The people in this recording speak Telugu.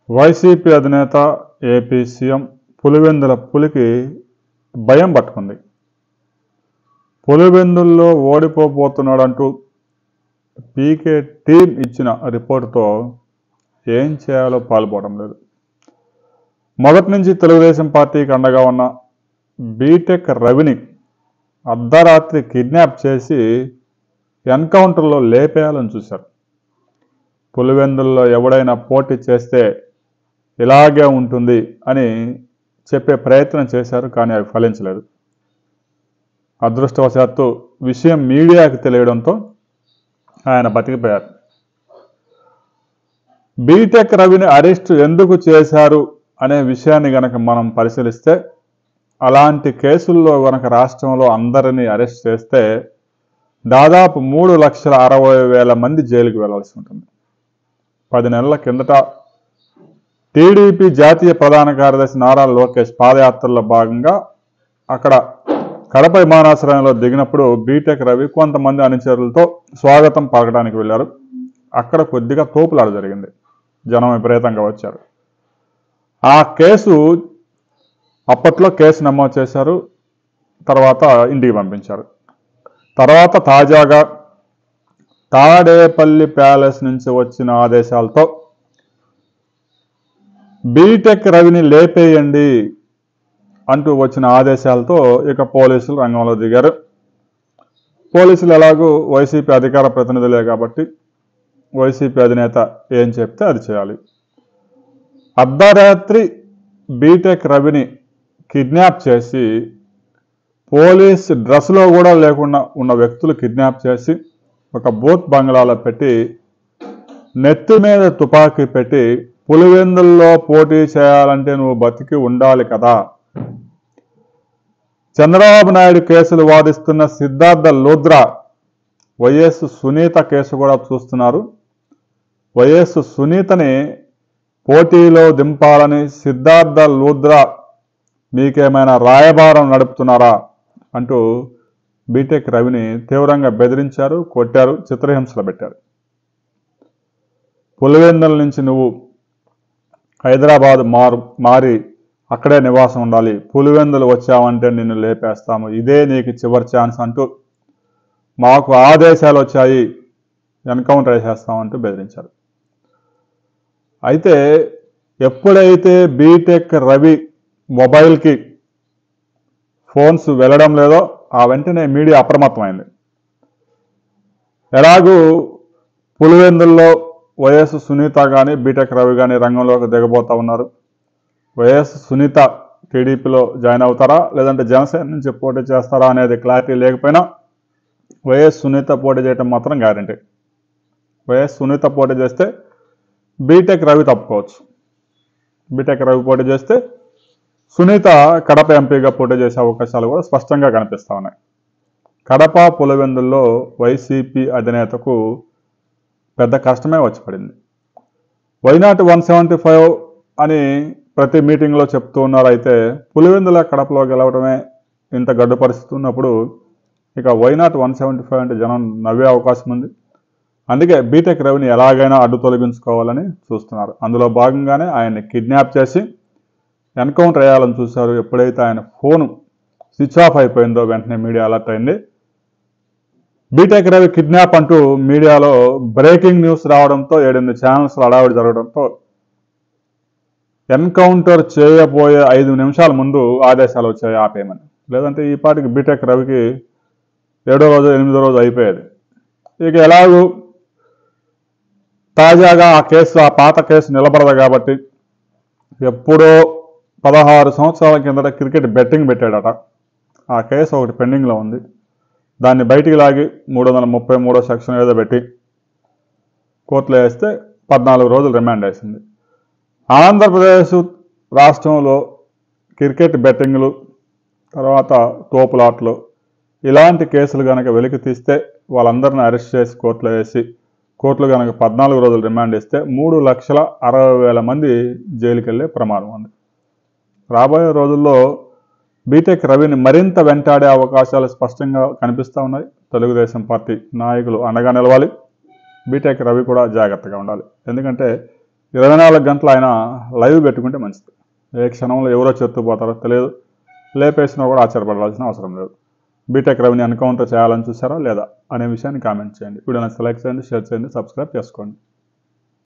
వైసీపీ అధినేత ఏపీ సీఎం పులివెందుల పులికి భయం పట్టుకుంది పులివెందుల్లో ఓడిపోబోతున్నాడంటూ పీకే టీం ఇచ్చిన రిపోర్టుతో ఏం చేయాలో పాల్పోవడం లేదు మొదటి నుంచి తెలుగుదేశం పార్టీకి అండగా ఉన్న బీటెక్ రవిని అర్ధరాత్రి కిడ్నాప్ చేసి ఎన్కౌంటర్లో లేపేయాలని చూశారు పులివెందుల్లో ఎవడైనా పోటీ చేస్తే ఇలాగే ఉంటుంది అని చెప్పే ప్రయత్నం చేశారు కానీ అవి ఫలించలేదు అదృష్టవశాత్తు విషయం మీడియాకి తెలియడంతో ఆయన బతికిపోయారు బీటెక్ రవిని అరెస్ట్ ఎందుకు చేశారు అనే విషయాన్ని గనక మనం పరిశీలిస్తే అలాంటి కేసుల్లో గనక రాష్ట్రంలో అందరినీ అరెస్ట్ చేస్తే దాదాపు మూడు లక్షల అరవై వేల మంది జైలుకి వెళ్లాల్సి ఉంటుంది పది నెలల కిందట టీడీపీ జాతీయ ప్రధాన కార్యదర్శి నారా లోకేష్ పాదయాత్రలో భాగంగా అక్కడ కడప విమానాశ్రయంలో దిగినప్పుడు బీటెక్ రవి కొంతమంది అనుచరులతో స్వాగతం పలకడానికి వెళ్ళారు అక్కడ కొద్దిగా తోపులాట జరిగింది జనం విపరీతంగా వచ్చారు ఆ కేసు అప్పట్లో కేసు నమోదు చేశారు తర్వాత ఇంటికి పంపించారు తర్వాత తాజాగా తాడేపల్లి ప్యాలెస్ నుంచి వచ్చిన ఆదేశాలతో బీటెక్ రవిని లేపేయండి అంటూ వచ్చిన ఆదేశాలతో ఇక పోలీసులు రంగంలో దిగారు పోలీసులు ఎలాగూ వైసీపీ అధికార ప్రతినిధులే కాబట్టి వైసీపీ అధినేత ఏం చెప్తే అది చేయాలి అర్ధరాత్రి బీటెక్ రవిని కిడ్నాప్ చేసి పోలీస్ డ్రెస్లో కూడా లేకుండా ఉన్న వ్యక్తులు కిడ్నాప్ చేసి ఒక బూత్ బంగ్లాలో పెట్టి నెత్తి మీద తుపాకీ పెట్టి పులివెందుల్లో పోటీ చేయాలంటే నువ్వు బతికి ఉండాలి కదా చంద్రబాబు నాయుడు కేసులు వాదిస్తున్న సిద్ధార్థ లూద్రా వైఎస్ సునీత కేసు కూడా చూస్తున్నారు వైఎస్ సునీతని పోటీలో దింపాలని సిద్ధార్థ లూద్రా మీకేమైనా రాయబారం నడుపుతున్నారా అంటూ బీటెక్ రవిని తీవ్రంగా బెదిరించారు కొట్టారు చిత్రహింసలు పెట్టారు పులివెందుల నుంచి నువ్వు హైదరాబాద్ మారు మారి అక్కడే నివాసం ఉండాలి పులివెందులు వచ్చావంటే నిన్ను లేపేస్తాము ఇదే నీకు చివరి ఛాన్స్ అంటూ మాకు ఆదేశాలు వచ్చాయి ఎన్కౌంటర్ వేసేస్తామంటూ బెదిరించారు అయితే ఎప్పుడైతే బీటెక్ రవి మొబైల్కి ఫోన్స్ వెళ్ళడం లేదో ఆ వెంటనే మీడియా అప్రమత్తమైంది ఎలాగూ పులివెందుల్లో వైఎస్ సునీత కానీ బీటెక్ రవి కానీ రంగంలోకి దిగబోతా ఉన్నారు వైఎస్ సునీత టీడీపీలో జాయిన్ అవుతారా లేదంటే జనసేన నుంచి పోటీ చేస్తారా అనేది క్లారిటీ లేకపోయినా వైఎస్ సునీత పోటీ చేయడం మాత్రం గ్యారంటీ వైఎస్ సునీత పోటీ చేస్తే బీటెక్ రవి తప్పుకోవచ్చు బీటెక్ రవి పోటీ చేస్తే సునీత కడప ఎంపీగా పోటీ చేసే అవకాశాలు కూడా స్పష్టంగా కనిపిస్తా ఉన్నాయి కడప పులివెందుల్లో వైసీపీ అధినేతకు పెద్ద కష్టమే వచ్చి పడింది వైనాట్ వన్ సెవెంటీ ఫైవ్ అని ప్రతి మీటింగ్లో చెప్తూ ఉన్నారు అయితే పులివెందుల కడపలో గెలవడమే ఇంత గడ్డు పరిస్థితి ఉన్నప్పుడు ఇక వైనాట్ వన్ సెవెంటీ ఫైవ్ అంటే జనం నవ్వే అవకాశం ఉంది అందుకే బీటెక్ రవిని ఎలాగైనా అడ్డు తొలగించుకోవాలని చూస్తున్నారు అందులో భాగంగానే ఆయన్ని కిడ్నాప్ చేసి ఎన్కౌంటర్ వేయాలని చూశారు ఎప్పుడైతే ఆయన ఫోను స్విచ్ ఆఫ్ అయిపోయిందో వెంటనే మీడియా అలర్ట్ అయింది బీటెక్ రవి కిడ్నాప్ అంటూ మీడియాలో బ్రేకింగ్ న్యూస్ రావడంతో ఏడెనిమిది ఛానల్స్ హడావిడి జరగడంతో ఎన్కౌంటర్ చేయబోయే ఐదు నిమిషాల ముందు ఆదేశాలు వచ్చాయి ఆపేయమని లేదంటే ఈ పాటికి బీటెక్ రవికి ఏడో రోజు ఎనిమిదో రోజు అయిపోయేది ఇక ఎలాగూ తాజాగా ఆ కేసు ఆ పాత కేసు నిలబడదు కాబట్టి ఎప్పుడో పదహారు సంవత్సరాల కిందట క్రికెట్ బెట్టింగ్ పెట్టాడట ఆ కేసు ఒకటి పెండింగ్లో ఉంది దాన్ని బయటికి లాగి మూడు వందల ముప్పై మూడో సెక్షన్ ఏదో పెట్టి కోర్టులో వేస్తే పద్నాలుగు రోజులు రిమాండ్ వేసింది ఆంధ్రప్రదేశ్ రాష్ట్రంలో క్రికెట్ బెట్టింగ్లు తర్వాత తోపులాట్లు ఇలాంటి కేసులు కనుక వెలికి తీస్తే వాళ్ళందరిని అరెస్ట్ చేసి కోర్టులో వేసి కోర్టులు కనుక పద్నాలుగు రోజులు రిమాండ్ ఇస్తే మూడు లక్షల అరవై వేల మంది జైలుకి వెళ్ళే ప్రమాదం ఉంది రాబోయే రోజుల్లో బీటెక్ రవిని మరింత వెంటాడే అవకాశాలు స్పష్టంగా కనిపిస్తూ ఉన్నాయి తెలుగుదేశం పార్టీ నాయకులు అండగా నిలవాలి బీటెక్ రవి కూడా జాగ్రత్తగా ఉండాలి ఎందుకంటే ఇరవై నాలుగు గంటలు ఆయన లైవ్ పెట్టుకుంటే మంచిది ఏ క్షణంలో ఎవరో చెత్తుపోతారో తెలియదు లేపేసినా కూడా ఆశ్చర్యపడాల్సిన అవసరం లేదు బీటెక్ రవిని ఎన్కౌంటర్ చేయాలని చూసారా లేదా అనే విషయాన్ని కామెంట్ చేయండి వీడియో నచ్చితే లైక్ చేయండి షేర్ చేయండి సబ్స్క్రైబ్ చేసుకోండి